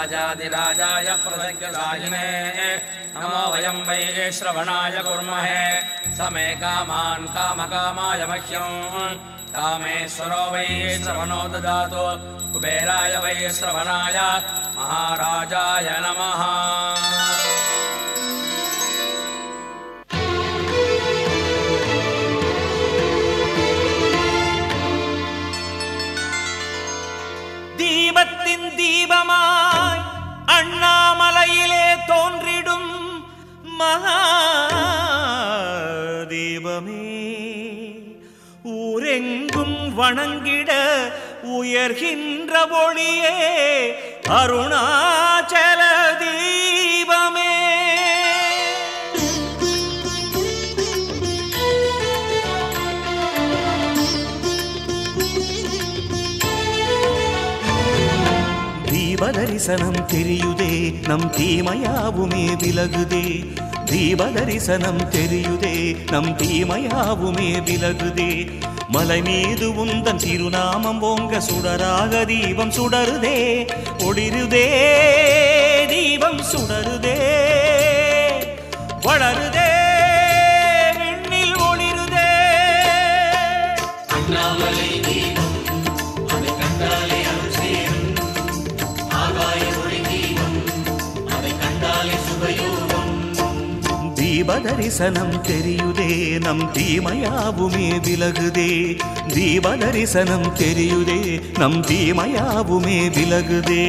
राजाधिराजाय प्रसङ्गसाहिने नमो वयं वै श्रवणाय कुर्महे स मे कामान् कामकामाय मह्यम् कामेश्वरो वै श्रवणो ददातु कुबेराय वै श्रवणाय महाराजाय नमः தீபத்தின் தீபமாய் அண்ணாமலையிலே தோன்றிடும் மகா தீபமே ஊரெங்கும் வணங்கிட உயர்கின்ற ஒளியே அருணாச்சல தீபமே தீபதரிசனம் தெரியுதே நம் தீமையாவுமே விலகுதே தீபதரிசனம் தெரியுதே நம் தீமையாவுமே விலகுதே மலை மீது உந்தன் திருநாமம் ஓங்க சுடராக தீபம் சுடருதே ஒளிருதே தீபம் சுடருதே வளருதே விண்ணில் ஒளிருதே தீபதரிசனம் தெரியுதே நம் தீமையாவுமே விலகுதே தீபதரிசனம் தெரியுதே நம் தீமையாவுமே விலகுதே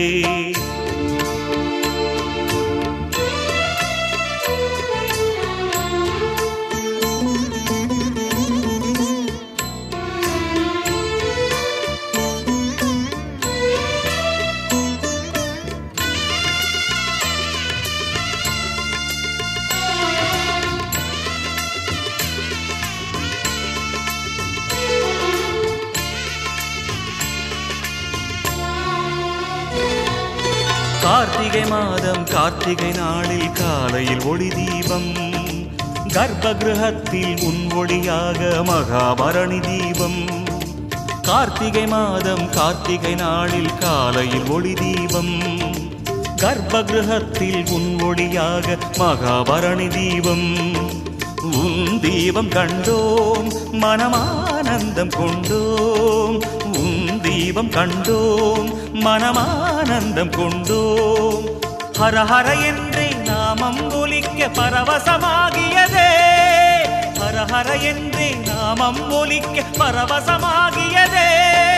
கார்த்திகை மாதம் கார்த்திகை நாளில் காலையில் ஒளி தீபம் கர்ப்பகிரகத்தில் உன் ஒளியாக மகாபரணி தீபம் கார்த்திகை மாதம் கார்த்திகை நாளில் காலையில் ஒளி தீபம் கர்ப்பகிரகத்தில் உன் ஒளியாக மகாபரணி தீபம் உன் தீபம் கண்டோம் மனமானந்தம் கொண்டோம் உன் தீபம் கண்டோம் மனமானந்தம் கொண்டோம் ஹர ஹர என்றே நாமம் ஒலிக்க பரவசமாகியதே ஹர ஹர என்றே நாமம் ஒலிக்க பரவசமாகியதே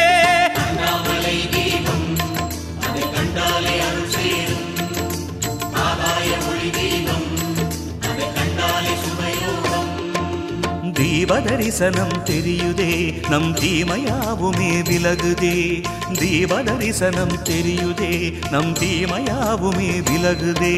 தீபதரிசனம் தெரியுதே நம் தீமையாவுமே விலகுதே தீபதரிசனம் தெரியுதே நம் தீமையாவுமே விலகுதே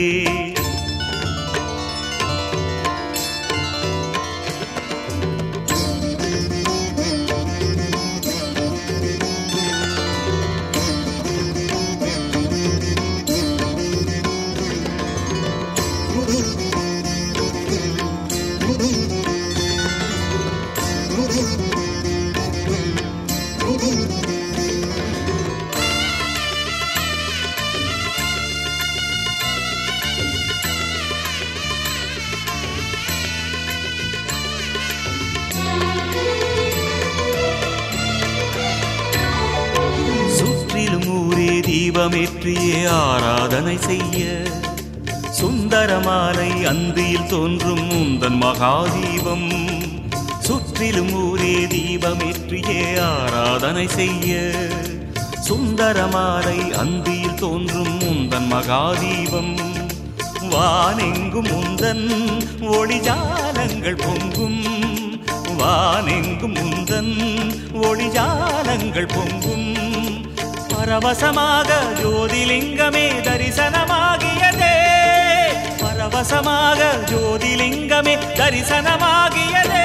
சுற்றிலும் ஊரே தீபமேற்றியே ஆராதனை செய்ய சுந்தரமாலை அந்தியில் தோன்றும் முந்தன் மகாதீபம் சுற்றிலும் ஊரே தீபமேற்றியே ஆராதனை செய்ய சுந்தரமாலை அந்தியில் தோன்றும் முந்தன் மகாதீபம் வானெங்கும் முந்தன் ஒளிஜாலங்கள் பொங்கும் வானெங்கும் முந்தன் ஒளிஜாலங்கள் பொங்கும் பரவசமாக ஜோதிலிங்கமே தரிசனமாகியதே பரவசமாக ஜோதிலிங்கமே தரிசனமாகியதே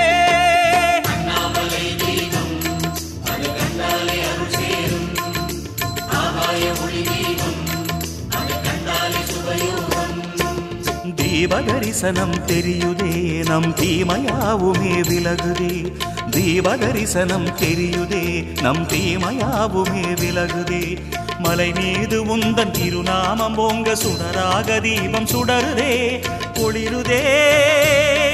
தீபதரிசனம் தெரியுதே நம் தீமையாவுமே விலகுதே தீபதரிசனம் தெரியுதே நம் தீமையாவுமே விலகுதே மலை மீது உந்தன் திருநாமம் ஓங்க சுடராக தீபம் சுடருதே ஒளிருதே